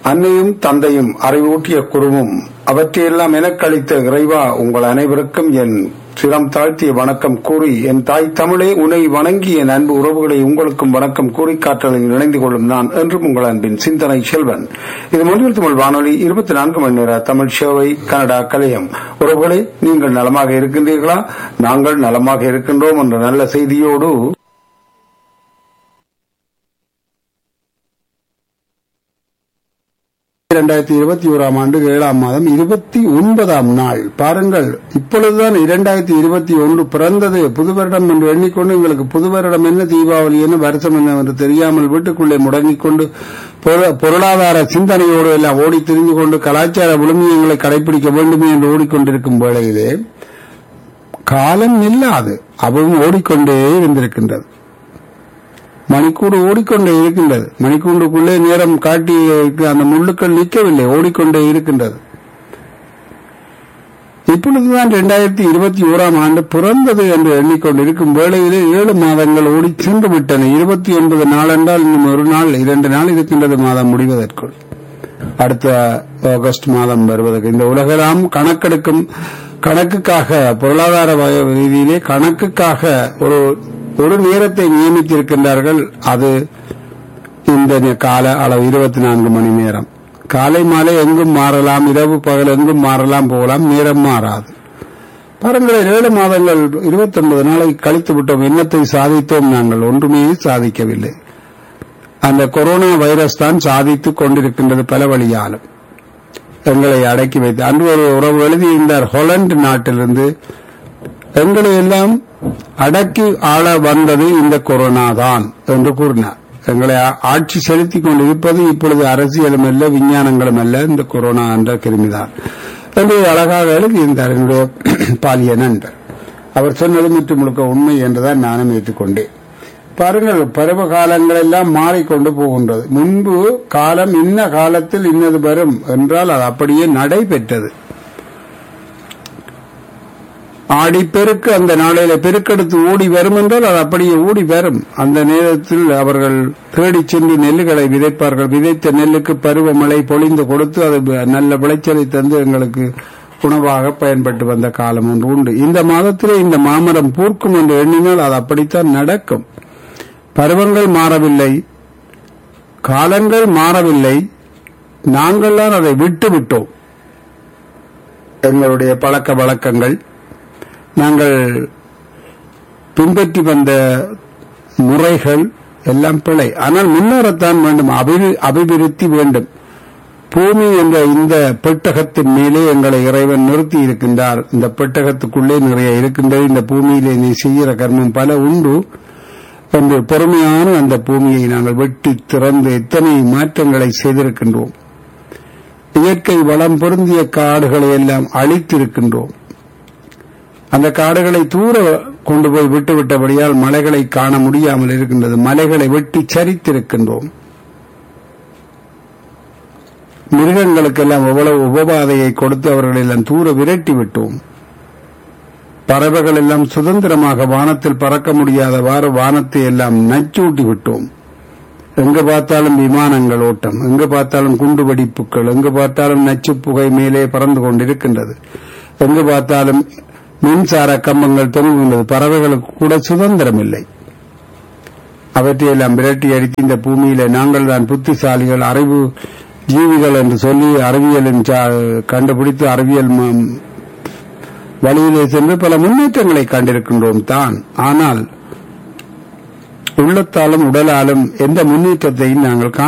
அன்னையும் தந்தையும் அறிவூட்டிய குருவும் அவற்றையெல்லாம் எனக்களித்த இறைவா உங்கள் அனைவருக்கும் என் சிரம் தாழ்த்திய வணக்கம் கூறி என் தாய் தமிழே உன்னை வணங்கி என் அன்பு உறவுகளை உங்களுக்கும் வணக்கம் கூறி காற்றலில் இணைந்து கொள்ளும் நான் என்றும் உங்கள் அன்பின் சிந்தனை செல்வன் இது மொழியில் தமிழ் வானொலி இருபத்தி நான்கு மணி நேர தமிழ் சேவை கனடா கலையம் உறவுகளே நீங்கள் நலமாக இருக்கின்றீர்களா நாங்கள் நலமாக இருக்கின்றோம் என்ற நல்ல செய்தியோடு இரண்டாயிரத்தி இருபத்தி ஓராம் ஆண்டு ஏழாம் மாதம் இருபத்தி ஒன்பதாம் நாள் பாருங்கள் இப்பொழுதுதான் இரண்டாயிரத்தி இருபத்தி ஒன்று பிறந்தது புது வருடம் என்று எண்ணிக்கொண்டு எங்களுக்கு புது வருடம் என்ன தீபாவளி என்ன வருஷம் என்ன என்று தெரியாமல் வீட்டுக்குள்ளே முடங்கிக் கொண்டு பொருள- பொருளாதார சிந்தனையோடு எல்லாம் ஓடி திரிந்து கொண்டு கலாச்சார விழுமியங்களை கடைபிடிக்க வேண்டுமே என்று ஓடிக்கொண்டிருக்கும் வேளையிலே காலம் நில்லாது அவவும் ஓடிக்கொண்டே இருந்திருக்கின்றது மணிக்கூடு ஓடிக்கொண்டே இருக்கின்றது மணிக்கூண்டுக்குள்ளே நேரம் காட்டி இருக்க அந்த முள்ளுக்கள் நிற்கவில்லை ஓடிக்கொண்டே இருக்கின்றது இப்பொழுதுதான் இரண்டாயிரத்தி இருபத்தி ஓராம் ஆண்டு பிறந்தது என்று எண்ணிக்கொண்டிருக்கும் வேளையிலே ஏழு மாதங்கள் ஓடி சென்று விட்டன இருபத்தி ஒன்பது நாள் என்றால் இன்னும் ஒரு நாள் இரண்டு நாள் இருக்கின்றது மாதம் முடிவதற்குள் அடுத்த ஆகஸ்ட் மாதம் வருவதற்கு இந்த உலகெல்லாம் கணக்கெடுக்கும் கணக்குக்காக பொருளாதார வகை- ரீதியிலே கணக்குக்காக ஒரு ஒரு நேரத்தை நியமித்திருக்கின்றார்கள் அது இந்த நே- கால அளவு இருபத்தி நான்கு மணி நேரம் காலை மாலை எங்கும் மாறலாம் இரவு பகல் எங்கும் மாறலாம் போகலாம் நேரம் மாறாது பாருங்கள் ஏழு மாதங்கள் இருபத்தி ஒன்பது நாளை கழித்து விட்டோம் என்னத்தை சாதித்தோம் நாங்கள் ஒன்றுமே சாதிக்கவில்லை அந்த கொரோனா வைரஸ் தான் சாதித்துக் கொண்டிருக்கின்றது பல வழியாலும் எங்களை அடக்கி வைத்து அன்று ஒரு உறவு எழுதியிருந்தார் ஹொலந்து நாட்டிலிருந்து எங்களை எல்லாம் அடக்கி ஆள வந்தது இந்த கொரோனா தான் என்று கூறினார் எங்களை ஆ- ஆட்சி செலுத்திக் கொண்டிருப்பது இப்பொழுது அரசியலும் அல்ல விஞ்ஞானங்களும் அல்ல இந்த கொரோனா என்ற கிருமிதான் என்று அழகாக எழுதியிருந்தார் என்னுடைய பாலிய நண்பர் அவர் சொன்னது முற்று முழுக்க உண்மை என்றுதான் நானும் ஏற்றுக்கொண்டேன் பாருங்கள் பருவ காலங்கள் எல்லாம் மாறிக்கொண்டு போகின்றது முன்பு காலம் இன்ன காலத்தில் இன்னது வரும் என்றால் அது அப்படியே நடைபெற்றது ஆடிப்பெருக்கு அந்த நாளையில பெருக்கெடுத்து ஓடி வரும் என்றால் அது அப்படியே ஓடி வரும் அந்த நேரத்தில் அவர்கள் தேடிச் சென்று நெல்லுகளை விதைப்பார்கள் விதைத்த நெல்லுக்கு பருவமழை பொழிந்து கொடுத்து அது ப- நல்ல விளைச்சலை தந்து எங்களுக்கு உணவாக பயன்பட்டு வந்த காலம் ஒன்று உண்டு இந்த மாதத்திலே இந்த மாமரம் பூர்க்கும் என்று எண்ணினால் அது அப்படித்தான் நடக்கும் பருவங்கள் மாறவில்லை காலங்கள் மாறவில்லை நாங்கள் தான் அதை விட்டு விட்டோம் எங்களுடைய பழக்க வழக்கங்கள் நாங்கள் பின்பற்றி வந்த முறைகள் எல்லாம் பிழை ஆனால் முன்னேறத்தான் வேண்டும் அபி- அபிவிருத்தி வேண்டும் பூமி என்ற இந்த பெட்டகத்தின் மேலே எங்களை இறைவன் நிறுத்தி இருக்கின்றார் இந்த பெட்டகத்துக்குள்ளே நிறைய இருக்கின்றது இந்த பூமியிலே நீ செய்கிற கர்மம் பல உண்டு என்று பொறுமையான அந்த பூமியை நாங்கள் வெட்டி திறந்து எத்தனை மாற்றங்களை செய்திருக்கின்றோம் இயற்கை வளம் பொருந்திய காடுகளை எல்லாம் அழித்திருக்கின்றோம் அந்த காடுகளை தூர கொண்டு போய் விட்டுவிட்டபடியால் மலைகளை காண முடியாமல் இருக்கின்றது மலைகளை வெட்டி சரித்திருக்கின்றோம் மிருகங்களுக்கெல்லாம் எவ்வளவு உபபாதையை கொடுத்து அவர்களை எல்லாம் தூர விரட்டி விட்டோம் பறவைகள் எல்லாம் சுதந்திரமாக வானத்தில் பறக்க முடியாதவாறு வானத்தை எல்லாம் நச்சூட்டி விட்டோம் எங்க பார்த்தாலும் விமானங்கள் ஓட்டம் எங்க பார்த்தாலும் குண்டு வெடிப்புகள் எங்க பார்த்தாலும் நச்சுப் புகை மேலே பறந்து கொண்டிருக்கின்றது எங்கு பார்த்தாலும் மின்சார கம்பங்கள் தொங்குகின்றது பறவைகளுக்கு கூட சுதந்திரம் இல்லை அவற்றையெல்லாம் விரட்டி அடித்து இந்த பூமியில நாங்கள் தான் புத்திசாலிகள் அறிவு ஜீவிகள் என்று சொல்லி அறிவியலின் சா- கண்டுபிடித்து அறிவியல் ம- வழியிலே சென்று பல முன்னேற்றங்களை கண்டிருக்கின்றோம் தான் ஆனால் உள்ளத்தாலும் உடலாலும் எந்த முன்னேற்றத்தையும் நாங்கள் காண